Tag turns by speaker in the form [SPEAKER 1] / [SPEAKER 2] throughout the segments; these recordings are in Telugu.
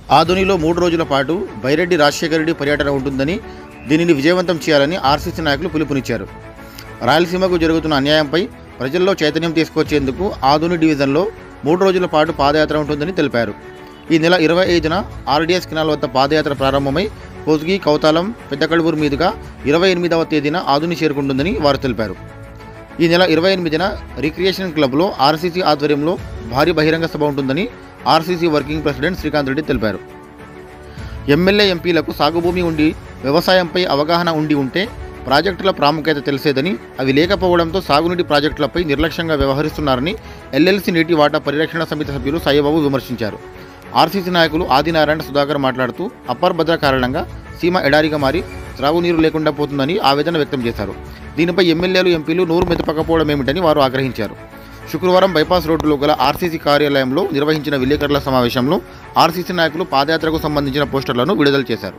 [SPEAKER 1] ఆధునిలో మూడు రోజుల పాటు బైరెడ్డి రాజశేఖర రెడ్డి పర్యటన ఉంటుందని దీనిని విజయవంతం చేయాలని ఆర్సీసీ నాయకులు పిలుపునిచ్చారు రాయలసీమకు జరుగుతున్న అన్యాయంపై ప్రజల్లో చైతన్యం తీసుకొచ్చేందుకు ఆధుని డివిజన్లో మూడు రోజుల పాటు పాదయాత్ర ఉంటుందని తెలిపారు ఈ నెల ఇరవై ఐదున ఆర్డీఎస్ కెనాల్ వద్ద పాదయాత్ర ప్రారంభమై పొదిగి కౌతాలం పెద్దకడుబూరు మీదుగా ఇరవై ఎనిమిదవ తేదీన ఆధుని చేరుకుంటుందని వారు తెలిపారు ఈ నెల ఇరవై ఎనిమిదిన రిక్రియేషన్ క్లబ్లో ఆర్సీసీ ఆధ్వర్యంలో భారీ బహిరంగ సభ ఉంటుందని RCC working president Srikanth Reddy తెలిపారు ఎమ్మెల్యే ఎంపీలకు సాగుభూమి ఉండి వ్యవసాయంపై అవగాహన ఉండి ఉంటే ప్రాజెక్టుల ప్రాముఖ్యత తెలిసేదని అవి లేకపోవడంతో సాగునీటి ప్రాజెక్టులపై నిర్లక్ష్యంగా వ్యవహరిస్తున్నారని ఎల్ఎల్సీ నీటి వాటా పరిరక్షణ సమితి సభ్యులు సాయిబాబు విమర్శించారు ఆర్సీసీ నాయకులు ఆదినారాయణ సుధాకర్ మాట్లాడుతూ అప్పర్ భద్ర కారణంగా సీమ ఎడారిగా మారి త్రాగునీరు లేకుండా పోతుందని ఆవేదన వ్యక్తం చేశారు దీనిపై ఎమ్మెల్యేలు ఎంపీలు నోరు మెదపకపోవడం ఏమిటని వారు ఆగ్రహించారు శుక్రవారం బైపాస్ రోడ్డులో గల ఆర్సీసీ కార్యాలయంలో నిర్వహించిన విలేకరుల సమావేశంలో ఆర్సీసీ నాయకులు పాదయాత్రకు సంబంధించిన పోస్టర్లను విడుదల చేశారు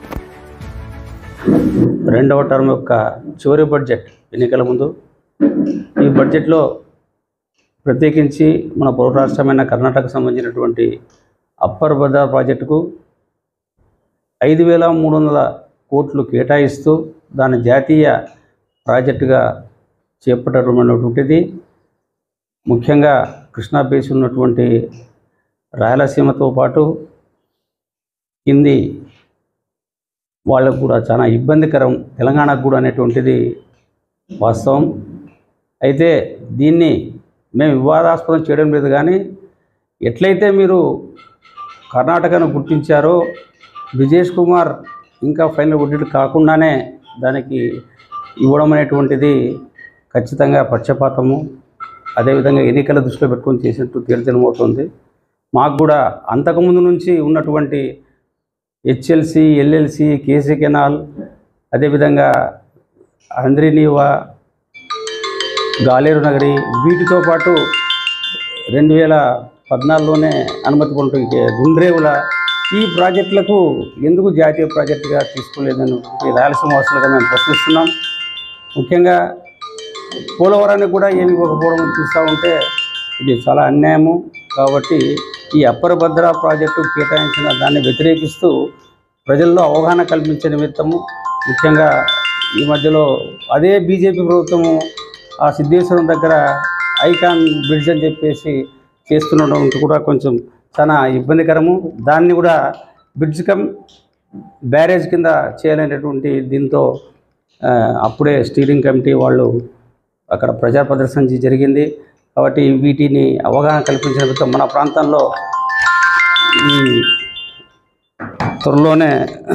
[SPEAKER 2] రెండవ టర్మ్ యొక్క చివరి బడ్జెట్ ఎన్నికల ముందు ఈ బడ్జెట్లో ప్రత్యేకించి మన పౌర రాష్ట్రమైన కర్ణాటకకు సంబంధించినటువంటి అప్పర్ భద్ర ప్రాజెక్టుకు ఐదు వేల మూడు వందల కోట్లు కేటాయిస్తూ దాని జాతీయ ప్రాజెక్టుగా చేపట్టడం అనేటువంటిది ముఖ్యంగా కృష్ణా బేసి ఉన్నటువంటి రాయలసీమతో పాటు కింది వాళ్ళకు కూడా చాలా ఇబ్బందికరం తెలంగాణకు కూడా అనేటువంటిది వాస్తవం అయితే దీన్ని మేము వివాదాస్పదం చేయడం లేదు కానీ ఎట్లయితే మీరు కర్ణాటకను గుర్తించారో బ్రిజేష్ కుమార్ ఇంకా ఫైనల్ ఒడ్డు కాకుండానే దానికి ఇవ్వడం అనేటువంటిది ఖచ్చితంగా పక్షపాతము అదేవిధంగా ఎన్నికల దృష్టిలో పెట్టుకొని చేసినట్టు తేలితెలమవుతుంది మాకు కూడా అంతకుముందు నుంచి ఉన్నటువంటి హెచ్ఎల్సి ఎల్ఎల్సి కేసీ కెనాల్ అదేవిధంగా అంద్రినీవా గాలేరు నగరి వీటితో పాటు రెండు వేల పద్నాలుగులోనే అనుమతి పొందుతుంది గుండ్రేవుల ఈ ప్రాజెక్టులకు ఎందుకు జాతీయ ప్రాజెక్టుగా తీసుకోలేదని రాయలసీమ వాసులుగా మేము ప్రశ్నిస్తున్నాం ముఖ్యంగా పోలవరానికి కూడా ఏమి ఇవ్వకపోవడం చూస్తూ ఉంటే ఇది చాలా అన్యాయము కాబట్టి ఈ అప్పర భద్ర ప్రాజెక్టు కేటాయించిన దాన్ని వ్యతిరేకిస్తూ ప్రజల్లో అవగాహన కల్పించే నిమిత్తము ముఖ్యంగా ఈ మధ్యలో అదే బీజేపీ ప్రభుత్వము ఆ సిద్ధేశ్వరం దగ్గర ఐకాన్ బ్రిడ్జ్ అని చెప్పేసి చేస్తుండడం కూడా కొంచెం చాలా ఇబ్బందికరము దాన్ని కూడా బ్రిడ్జ్ కమ్ బ్యారేజ్ కింద చేయాలనేటువంటి దీంతో ఆ, అప్పుడే స్టీరింగ్ కమిటీ వాళ్ళు అక్కడ ప్రజా ప్రదర్శన జ- జరిగింది కాబట్టి వీటిని అవగాహన కల్పించిన విధంగా మన ప్రాంతంలో ఈ త్వరలోనే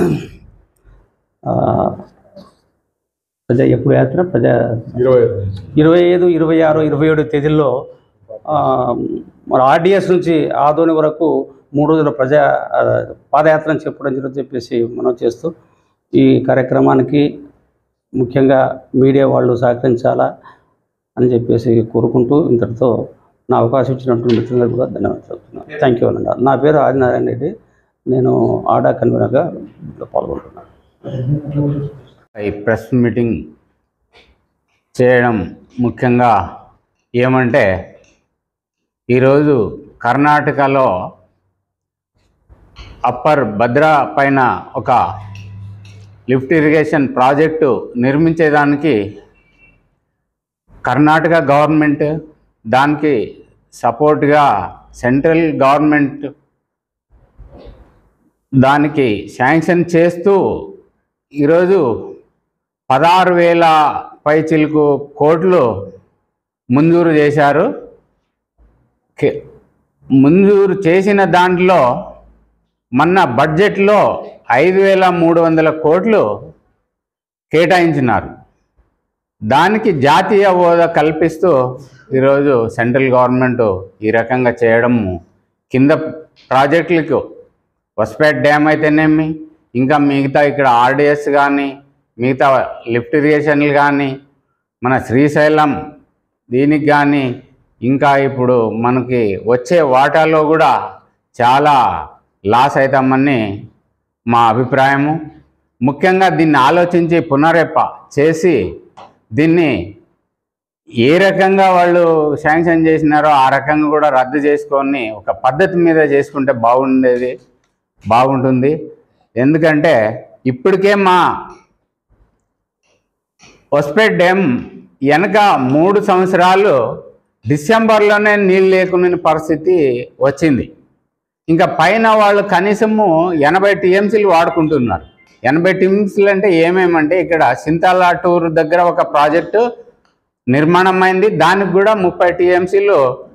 [SPEAKER 2] ఆ, ప్రజా ఎప్పుడు యాత్ర ప్రజా ఇరవై ఐదు ఇరవై ఆరు ఇరవై ఏడు తేదీల్లో ఆ, మన ఆర్డిఎస్ నుంచి ఆదోని వరకు మూడు రోజుల ప్రజా ఆ, పాదయాత్రను చెప్పడం జరుగుతుంది చెప్పేసి మనం చేస్తూ ఈ కార్యక్రమానికి ముఖ్యంగా మీడియా వాళ్ళు సహకరించాలా అని చెప్పేసి కోరుకుంటూ ఇంతటితో నా అవకాశం ఇచ్చినటువంటి మిత్రులకు కూడా ధన్యవాదాలు చెప్తున్నాను థ్యాంక్ యూ అన్న నా పేరు ఆదినారాయణ రెడ్డి నేను ఆడా కన్వీనర్గా ఇందులో పాల్గొంటున్నాను
[SPEAKER 3] ఈ ప్రెస్ మీటింగ్ చేయడం ముఖ్యంగా ఏమంటే ఈరోజు కర్ణాటకలో అప్పర్ భద్రా పైన ఒక లిఫ్ట్ ఇరిగేషన్ ప్రాజెక్టు నిర్మించేదానికి కర్ణాటక గవర్నమెంట్ దానికి సపోర్ట్గా సెంట్రల్ గవర్నమెంట్ దానికి శాంక్షన్ చేస్తూ ఈరోజు పదహారు వేల పైచిలకు కోట్లు మంజూరు చేశారు కే- మంజూరు చేసిన దాంట్లో మొన్న బడ్జెట్లో ఐదు వేల మూడు వందల కోట్లు కేటాయించినారు దానికి జాతీయ హోదా కల్పిస్తూ ఈరోజు సెంట్రల్ గవర్నమెంట్ ఈ రకంగా చేయడం కింద ప్రాజెక్టులకు వస్పేట్ డ్యామ్ అయితేనేమి ఇంకా మిగతా ఇక్కడ ఆర్డిఎస్ కానీ మిగతా లిఫ్ట్ ఇరిగేషన్లు కానీ మన శ్రీశైలం దీనికి కానీ ఇంకా ఇప్పుడు మనకి వచ్చే వాటాలో కూడా చాలా లాస్ అవుతామని మా అభిప్రాయము ముఖ్యంగా దీన్ని ఆలోచించి పునరెప్ప చేసి దీన్ని ఏ రకంగా వాళ్ళు శాంక్షన్ చేసినారో ఆ రకంగా కూడా రద్దు చేసుకొని ఒక పద్ధతి మీద చేసుకుంటే బాగుండేది బాగుంటుంది ఎందుకంటే ఇప్పటికే మా ఒస్పేట్ డ్యామ్ వెనక మూడు సంవత్సరాలు డిసెంబర్లోనే నీళ్ళు లేకున్న పరిస్థితి వచ్చింది ఇంకా పైన వాళ్ళు కనీసము ఎనభై టీఎంసీలు వాడుకుంటున్నారు ఎనభై టీఎంసీలు అంటే ఏమేమంటే ఇక్కడ సింతాల టూర్ దగ్గర ఒక ప్రాజెక్టు నిర్మాణం అయింది దానికి కూడా ముప్పై టీఎంసీలు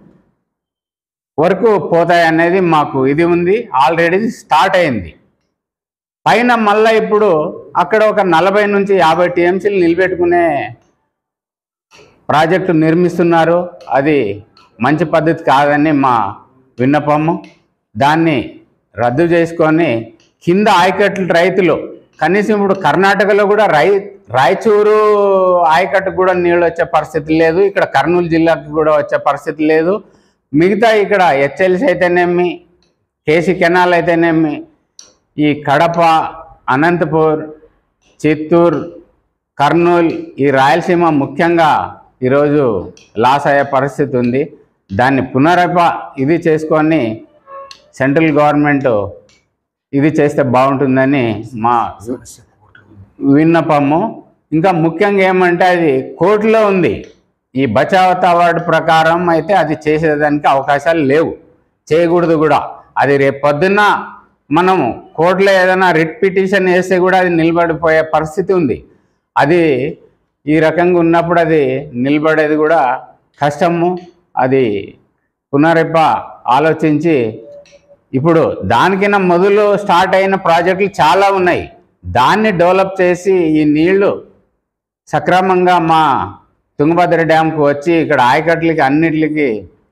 [SPEAKER 3] వరకు పోతాయి అనేది మాకు ఇది ఉంది ఆల్రెడీ స్టార్ట్ అయింది పైన మళ్ళీ ఇప్పుడు అక్కడ ఒక నలభై నుంచి యాభై టీఎంసీలు నిలబెట్టుకునే ప్రాజెక్టు నిర్మిస్తున్నారు అది మంచి పద్ధతి కాదని మా విన్నపము దాన్ని రద్దు చేసుకొని కింద ఆయకట్ల రైతులు కనీసం ఇప్పుడు కర్ణాటకలో కూడా రై రాయచూరు ఆయకట్టుకు కూడా నీళ్ళు వచ్చే పరిస్థితి లేదు ఇక్కడ కర్నూలు జిల్లాకు కూడా వచ్చే పరిస్థితి లేదు మిగతా ఇక్కడ హెచ్ఎల్సి అయితేనేమి కేసీ కెనాల్ అయితేనేమి ఈ కడప అనంతపూర్ చిత్తూరు కర్నూలు ఈ రాయలసీమ ముఖ్యంగా ఈరోజు లాస్ అయ్యే పరిస్థితి ఉంది దాన్ని పునరప ఇది చేసుకొని సెంట్రల్ గవర్నమెంట్ ఇది చేస్తే బాగుంటుందని మా విన్నపము ఇంకా ముఖ్యంగా ఏమంటే అది కోర్టులో ఉంది ఈ బచావత్ అవార్డు ప్రకారం అయితే అది చేసేదానికి అవకాశాలు లేవు చేయకూడదు కూడా అది రేపు పొద్దున్న మనము కోర్టులో ఏదైనా రిట్ పిటిషన్ వేస్తే కూడా అది నిలబడిపోయే పరిస్థితి ఉంది అది ఈ రకంగా ఉన్నప్పుడు అది నిలబడేది కూడా కష్టము అది పునరిప ఆలోచించి ఇప్పుడు దానికన్నా మొదలు స్టార్ట్ అయిన ప్రాజెక్టులు చాలా ఉన్నాయి దాన్ని డెవలప్ చేసి ఈ నీళ్లు సక్రమంగా మా తుంగభద్ర డ్యాంకు వచ్చి ఇక్కడ ఆయకట్లకి అన్నిటికి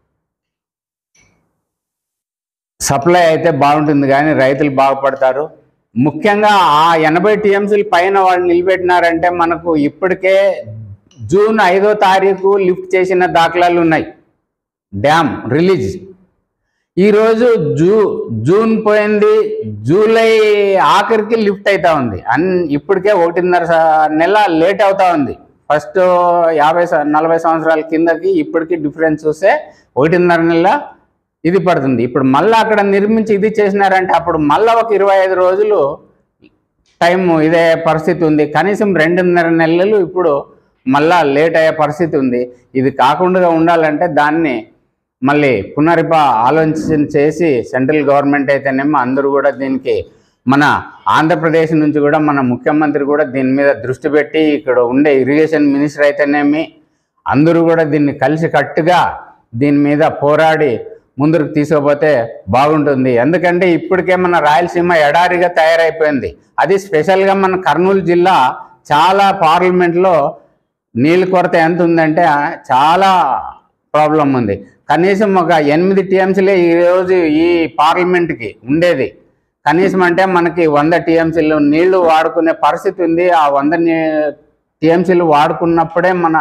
[SPEAKER 3] సప్లై అయితే బాగుంటుంది కానీ రైతులు బాగుపడతారు ముఖ్యంగా ఆ ఎనభై టీఎంసీల పైన వాళ్ళు నిలబెట్టినారంటే మనకు ఇప్పటికే జూన్ ఐదో తారీఖు లిఫ్ట్ చేసిన దాఖలాలు ఉన్నాయి డ్యామ్ రిలీజ్ ఈరోజు జూ జూన్ పోయింది జూలై ఆఖరికి లిఫ్ట్ అవుతా ఉంది అన్ ఇప్పటికే ఒకటిన్నర స- నెల లేట్ అవుతా ఉంది ఫస్ట్ యాభై స- నలభై సంవత్సరాల కిందకి ఇప్పటికి డిఫరెన్స్ చూస్తే ఒకటిన్నర నెల ఇది పడుతుంది ఇప్పుడు మళ్ళీ అక్కడ నిర్మించి ఇది చేసినారంటే అప్పుడు మళ్ళీ ఒక ఇరవై ఐదు రోజులు టైం ఇదే పరిస్థితి ఉంది కనీసం రెండున్నర నెలలు ఇప్పుడు మళ్ళా లేట్ అయ్యే పరిస్థితి ఉంది ఇది కాకుండా ఉండాలంటే దాన్ని మళ్ళీ పునరిప ఆలోచన చేసి సెంట్రల్ గవర్నమెంట్ అయితేనేమో అందరూ కూడా దీనికి మన ఆంధ్రప్రదేశ్ నుంచి కూడా మన ముఖ్యమంత్రి కూడా దీని మీద దృష్టి పెట్టి ఇక్కడ ఉండే ఇరిగేషన్ మినిస్టర్ అయితేనేమి అందరూ కూడా దీన్ని కలిసి కట్టుగా దీని మీద పోరాడి ముందుకు తీసుకుపోతే బాగుంటుంది ఎందుకంటే ఇప్పటికే మన రాయలసీమ ఎడారిగా తయారైపోయింది అది స్పెషల్గా మన కర్నూలు జిల్లా చాలా పార్లమెంట్లో నీళ్ళ కొరత ఎంత ఉందంటే చాలా ప్రాబ్లం ఉంది కనీసం ఒక ఎనిమిది టీఎంసీలే ఈరోజు ఈ పార్లమెంట్కి ఉండేది కనీసం అంటే మనకి వంద టీఎంసీలు నీళ్లు వాడుకునే పరిస్థితి ఉంది ఆ వంద టీఎంసీలు వాడుకున్నప్పుడే మన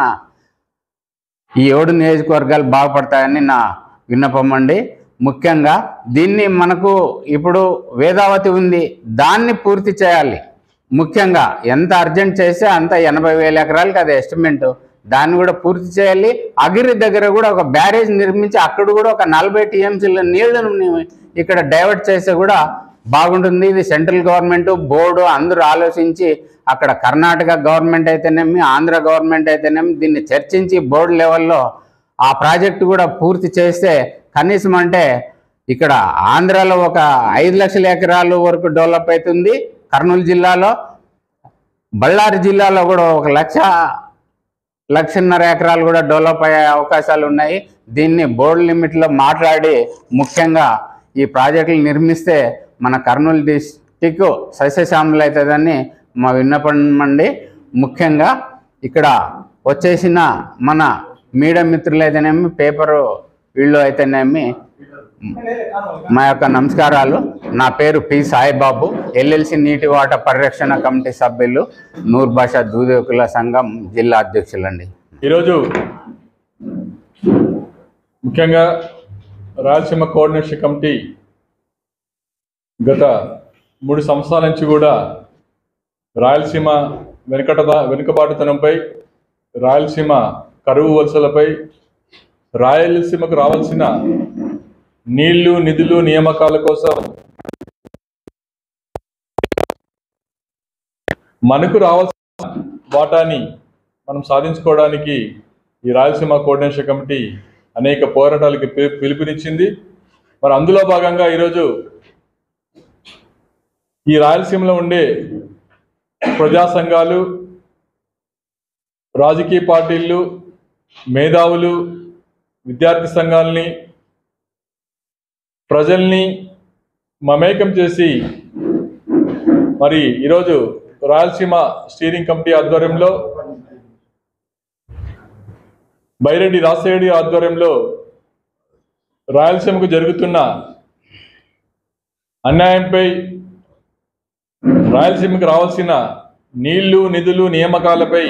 [SPEAKER 3] ఈ ఏడు నియోజకవర్గాలు బాగుపడతాయని నా విన్నపం అండి ముఖ్యంగా దీన్ని మనకు ఇప్పుడు వేదావతి ఉంది దాన్ని పూర్తి చేయాలి ముఖ్యంగా ఎంత అర్జెంట్ చేస్తే అంత ఎనభై వేల ఎకరాలకి అది ఎస్టిమేట్ దాన్ని కూడా పూర్తి చేయాలి అగిరి దగ్గర కూడా ఒక బ్యారేజ్ నిర్మించి అక్కడ కూడా ఒక నలభై టీఎంసీల నీళ్లను ఇక్కడ డైవర్ట్ చేస్తే కూడా బాగుంటుంది ఇది సెంట్రల్ గవర్నమెంట్ బోర్డు అందరూ ఆలోచించి అక్కడ కర్ణాటక గవర్నమెంట్ అయితేనేమి ఆంధ్ర గవర్నమెంట్ అయితేనేమి దీన్ని చర్చించి బోర్డు లెవెల్లో ఆ ప్రాజెక్టు కూడా పూర్తి చేస్తే కనీసం అంటే ఇక్కడ ఆంధ్రాలో ఒక ఐదు లక్షల ఎకరాలు వరకు డెవలప్ అవుతుంది కర్నూలు జిల్లాలో బళ్ళారి జిల్లాలో కూడా ఒక లక్ష లక్షన్నర ఎకరాలు కూడా డెవలప్ అయ్యే అవకాశాలు ఉన్నాయి దీన్ని బోర్డు లిమిట్లో మాట్లాడి ముఖ్యంగా ఈ ప్రాజెక్టులు నిర్మిస్తే మన కర్నూలు డిస్టిక్ సస్యశ్యామలు అవుతుందని మా విన్నపం అండి ముఖ్యంగా ఇక్కడ వచ్చేసిన మన మీడియా మిత్రులు అయితేనేమి పేపరు వీళ్ళు అయితేనేమి మా యొక్క నమస్కారాలు నా పేరు పి సాయిబాబు ఎల్ఎల్సి నీటి వాటర్ పరిరక్షణ కమిటీ సభ్యులు నూర్ భాష దూదేకుల సంఘం జిల్లా అధ్యక్షులండి
[SPEAKER 4] ఈరోజు ముఖ్యంగా రాయలసీమ కోఆర్డినేషన్ కమిటీ గత మూడు సంవత్సరాల నుంచి కూడా రాయలసీమ వెనుకట వెనుకబాటుతనంపై రాయలసీమ కరువు వలసలపై రాయలసీమకు రావాల్సిన నీళ్లు నిధులు నియామకాల కోసం మనకు రావాల్సిన వాటాని మనం సాధించుకోవడానికి ఈ రాయలసీమ కోఆర్డినేషన్ కమిటీ అనేక పోరాటాలకి పి- పిలుపునిచ్చింది మరి అందులో భాగంగా ఈరోజు ఈ రాయలసీమలో ఉండే ప్రజా సంఘాలు రాజకీయ పార్టీలు మేధావులు విద్యార్థి సంఘాలని ప్రజల్ని మమేకం చేసి మరి ఈరోజు రాయలసీమ స్టీరింగ్ కమిటీ ఆధ్వర్యంలో బైరెడ్డి రాసేడి ఆధ్వర్యంలో రాయలసీమకు జరుగుతున్న అన్యాయంపై రాయలసీమకు రావాల్సిన నీళ్లు నిధులు నియామకాలపై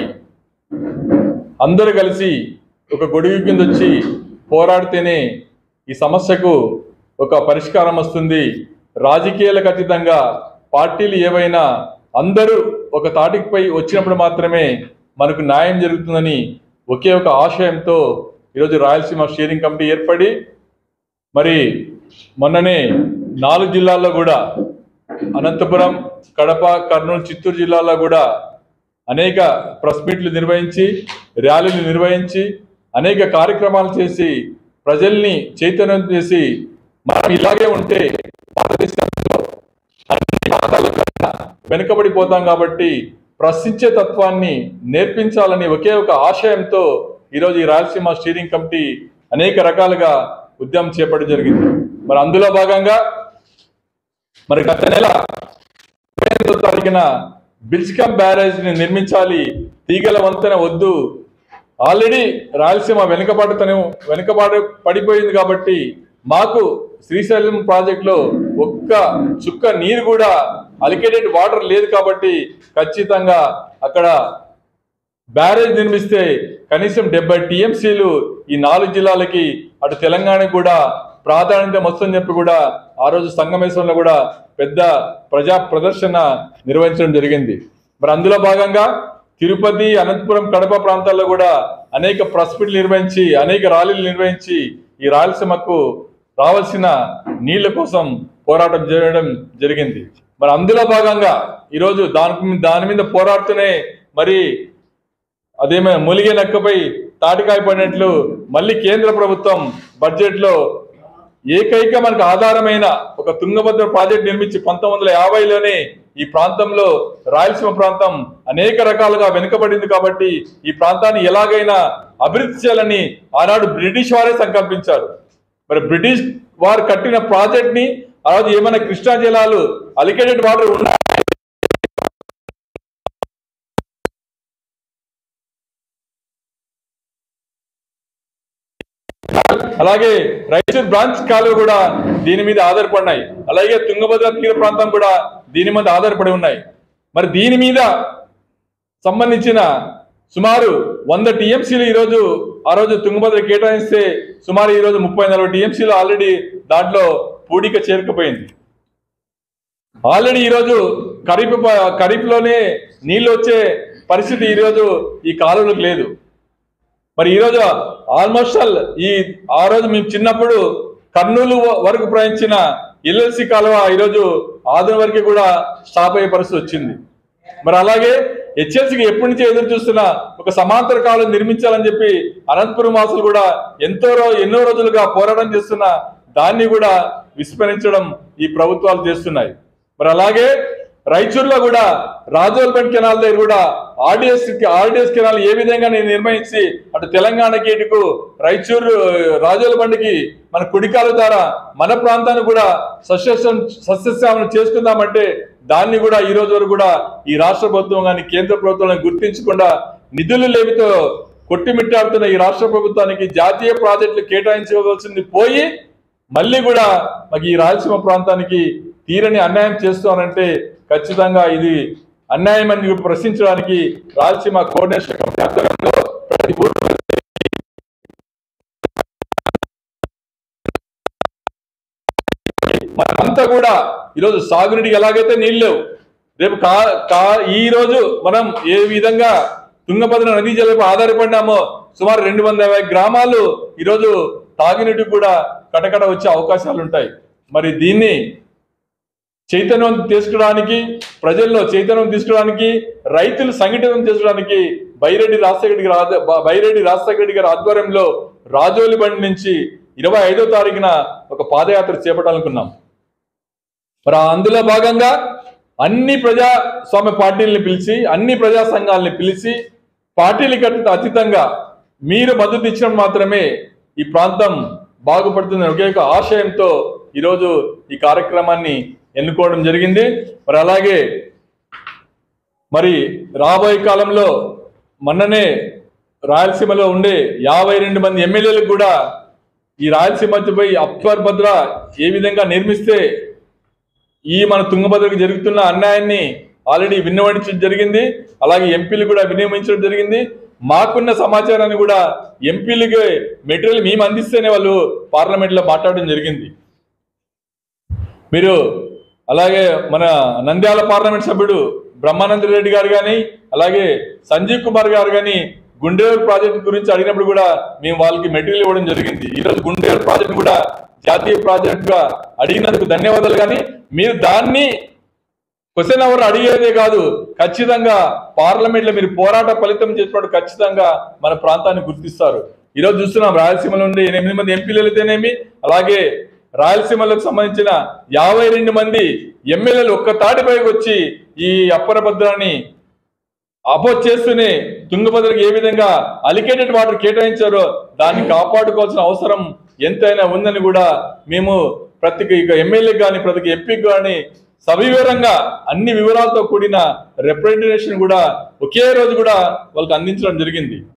[SPEAKER 4] అందరూ కలిసి ఒక గొడుగు కింద వచ్చి పోరాడితేనే ఈ సమస్యకు ఒక పరిష్కారం వస్తుంది రాజకీయాలకు అతీతంగా పార్టీలు ఏవైనా అందరూ ఒక తాటికిపై వచ్చినప్పుడు మాత్రమే మనకు న్యాయం జరుగుతుందని ఒకే ఒక ఆశయంతో ఈరోజు రాయలసీమ స్టీరింగ్ కమిటీ ఏర్పడి మరి మొన్ననే నాలుగు జిల్లాల్లో కూడా అనంతపురం కడప కర్నూలు చిత్తూరు జిల్లాల్లో కూడా అనేక ప్రెస్ మీట్లు నిర్వహించి ర్యాలీలు నిర్వహించి అనేక కార్యక్రమాలు చేసి ప్రజల్ని చైతన్యం చేసి మనం ఇలాగే ఉంటే భారతదేశంలో అన్ని ప్రాంతాల కన్నా వెనుకబడిపోతాం కాబట్టి ప్రశ్నించే తత్వాన్ని నేర్పించాలని ఒకే ఒక ఆశయంతో ఈరోజు ఈ రాయలసీమ స్టీరింగ్ కమిటీ అనేక రకాలుగా ఉద్యమం చేపట్టడం జరిగింది మరి అందులో భాగంగా మరి గత నెల ఇరవై ఎనిమిదో తారీఖున బిల్స్కం బ్యారేజ్ ని నిర్మించాలి తీగల వంతెన వద్దు ఆల్రెడీ రాయలసీమ వెనుకబాటుతనం వెనుకబాటు పడిపోయింది కాబట్టి మాకు శ్రీశైలం ప్రాజెక్టులో ఒక్క చుక్క నీరు కూడా అలికేటెడ్ వాటర్ లేదు కాబట్టి ఖచ్చితంగా అక్కడ బ్యారేజ్ నిర్మిస్తే కనీసం డెబ్బై టీఎంసీలు ఈ నాలుగు జిల్లాలకి అటు తెలంగాణకు కూడా ప్రాధాన్యత వస్తుందని చెప్పి కూడా ఆ రోజు సంగమేశ్వరంలో కూడా పెద్ద ప్రజా ప్రదర్శన నిర్వహించడం జరిగింది మరి అందులో భాగంగా తిరుపతి అనంతపురం కడప ప్రాంతాల్లో కూడా అనేక ప్రెస్ మీట్లు నిర్వహించి అనేక ర్యాలీలు నిర్వహించి ఈ రాయలసీమకు రావాల్సిన నీళ్ల కోసం పోరాటం చేయడం జరిగింది మరి అందులో భాగంగా ఈరోజు దాని దాని మీద పోరాడుతూనే మరి అదేమైనా మూలిగే నక్కపై తాటికాయ పడినట్లు మళ్ళీ కేంద్ర ప్రభుత్వం బడ్జెట్ లో ఏకైక మనకు ఆధారమైన ఒక తుంగభద్ర ప్రాజెక్ట్ నిర్మించి పంతొమ్మిది వందల యాభైలోనే ఈ ప్రాంతంలో రాయలసీమ ప్రాంతం అనేక రకాలుగా వెనుకబడింది కాబట్టి ఈ ప్రాంతాన్ని ఎలాగైనా అభివృద్ధి చేయాలని ఆనాడు బ్రిటిష్ వారే సంకల్పించారు మరి బ్రిటిష్ వారు కట్టిన ప్రాజెక్ట్ ని ఆ రోజు ఏమైనా కృష్ణా జిల్లాలు అలికేటెడ్ వాటర్ ఉన్నాయి అలాగే రైచూర్ బ్రాంచ్ కాలువ కూడా దీని మీద ఆధారపడినాయి అలాగే తుంగభద్ర తీర ప్రాంతం కూడా దీని మీద ఆధారపడి ఉన్నాయి మరి దీని మీద సంబంధించిన సుమారు వంద టీఎంసీలు ఈరోజు ఆ రోజు తుంగభద్ర కేటాయిస్తే సుమారు ఈరోజు ముప్పై నలభై టీఎంసీలు ఆల్రెడీ దాంట్లో పూడిక చేరుకుపోయింది ఆల్రెడీ ఈరోజు ఖరీఫ్ ప- ఖరీఫ్లోనే నీళ్ళు వచ్చే పరిస్థితి ఈరోజు ఈ కాలువలకు లేదు మరి ఈరోజు ఆల్మోస్ట్ ఆల్ ఈ ఆ రోజు మేము చిన్నప్పుడు కర్నూలు వరకు ప్రయాణించిన ఎల్ఎల్సి కాలువ ఈరోజు ఆదిన వరకు కూడా స్టాప్ అయ్యే పరిస్థితి వచ్చింది మరి అలాగే హెచ్ఎల్సికి ఎప్పటి నుంచో ఎదురు చూస్తున్న ఒక సమాంతర కాలం నిర్మించాలని చెప్పి అనంతపురం వాసులు కూడా ఎంతో రో- ఎన్నో రోజులుగా పోరాటం చేస్తున్న దాన్ని కూడా విస్మరించడం ఈ ప్రభుత్వాలు చేస్తున్నాయి మరి అలాగే రైచూర్లో కూడా రాజోల్బెండ్ కెనాల్ దగ్గర కూడా ఆర్డిఎస్ ఆర్డిఎస్ కెనాల్ ఏ విధంగా నేను నిర్మించి అటు తెలంగాణకి ఇటుకు రైచూరు రాజోల్బండికి మన కుడికాల ద్వారా మన ప్రాంతాన్ని కూడా సస్యశ్యామం సస్యశ్యామం చేసుకుందామంటే దాన్ని కూడా ఈ రోజు వరకు కూడా ఈ రాష్ట్ర ప్రభుత్వం కానీ కేంద్ర ప్రభుత్వం కానీ గుర్తించకుండా నిధులు లేమితో కొట్టిమిట్టాడుతున్న ఈ రాష్ట్ర ప్రభుత్వానికి జాతీయ ప్రాజెక్టులు కేటాయించవలసింది పోయి మళ్ళీ కూడా మాకు ఈ రాయలసీమ ప్రాంతానికి తీరని అన్యాయం చేస్తానంటే ఖచ్చితంగా ఇది అన్యాయం అని ప్రశ్నించడానికి రాయలసీమ కోఆర్డినేషన్ కమిటీ ఆధ్వర్యంలో ప్రతి ఊరు మనమంతా కూడా ఈరోజు సాగునీటికి ఎలాగైతే నీళ్ళు లేవు రేపు కా కా ఈ రోజు మనం ఏ విధంగా తుంగభద్ర నదీ జలపై ఆధారపడినామో సుమారు రెండు వందల యాభై గ్రామాలు ఈరోజు తాగునీటికి కూడా కటకట వచ్చే అవకాశాలు ఉంటాయి మరి దీన్ని చైతన్యం తీసుకురావడానికి ప్రజల్లో చైతన్యం తీసుకురావడానికి రైతులు సంఘటితం చేసుకోవడానికి బైరెడ్డి రాజశేఖర రెడ్డి గారి ఆధ్వ- బ- బైరెడ్డి రాజశేఖర రెడ్డి గారి ఆధ్వర్యంలో రాజోలి బండి నుంచి ఇరవై ఐదో తారీఖున ఒక పాదయాత్ర చేపట్టాలనుకున్నాం మరి ఆ అందులో భాగంగా అన్ని ప్రజాస్వామ్య పార్టీలను పిలిచి అన్ని ప్రజా సంఘాలని పిలిచి పార్టీలకు అతీ- అతీతంగా మీరు మద్దతు ఇచ్చిన మాత్రమే ఈ ప్రాంతం బాగుపడుతుందని ఒకే ఒక ఆశయంతో ఈరోజు ఈ కార్యక్రమాన్ని ఎన్నుకోవడం జరిగింది మరి అలాగే మరి రాబోయే కాలంలో మొన్ననే రాయలసీమలో ఉండే యాభై రెండు మంది ఎమ్మెల్యేలకు కూడా ఈ రాయలసీమపై అప్పర్ భద్ర ఏ విధంగా నిర్మిస్తే ఈ మన తుంగభద్రకు జరుగుతున్న అన్యాయాన్ని ఆల్రెడీ విన్నవించడం జరిగింది అలాగే ఎంపీలు కూడా వినియోగించడం జరిగింది మాకున్న సమాచారాన్ని కూడా ఎంపీలకి మెటీరియల్ మేము అందిస్తేనే వాళ్ళు పార్లమెంట్లో మాట్లాడడం జరిగింది మీరు అలాగే మన నంద్యాల పార్లమెంట్ సభ్యుడు బ్రహ్మానంద రెడ్డి గారు కానీ అలాగే సంజీవ్ కుమార్ గారు కానీ గుండేరు ప్రాజెక్ట్ గురించి అడిగినప్పుడు కూడా మేము వాళ్ళకి మెటీరియల్ ఇవ్వడం జరిగింది ఈరోజు గుండేరు ప్రాజెక్ట్ కూడా జాతీయ ప్రాజెక్ట్ గా అడిగినందుకు ధన్యవాదాలు కానీ మీరు దాన్ని క్వశ్చన్ అవర్ అడిగేదే కాదు ఖచ్చితంగా పార్లమెంట్ లో మీరు పోరాట ఫలితం చేసినప్పుడు ఖచ్చితంగా మన ప్రాంతాన్ని గుర్తిస్తారు ఈరోజు చూస్తున్నాం రాయలసీమ నుండి ఎనిమిది మంది ఎంపీలు అయితేనేమి అలాగే రాయలసీమలకు సంబంధించిన యాభై రెండు మంది ఎమ్మెల్యేలు ఒక్క తాటిపైకి వచ్చి ఈ అప్పరభద్రాన్ని అపోజ్ చేస్తూనే తుంగభద్రకి ఏ విధంగా అలికేటెడ్ వాటర్ కేటాయించారో దాన్ని కాపాడుకోవాల్సిన అవసరం ఎంతైనా ఉందని కూడా మేము ప్రతి ఎమ్మెల్యేకి కానీ ప్రతి ఎంపీకి కానీ సవివరంగా అన్ని వివరాలతో కూడిన రిప్రజెంటేషన్ కూడా ఒకే రోజు కూడా వాళ్ళకి అందించడం జరిగింది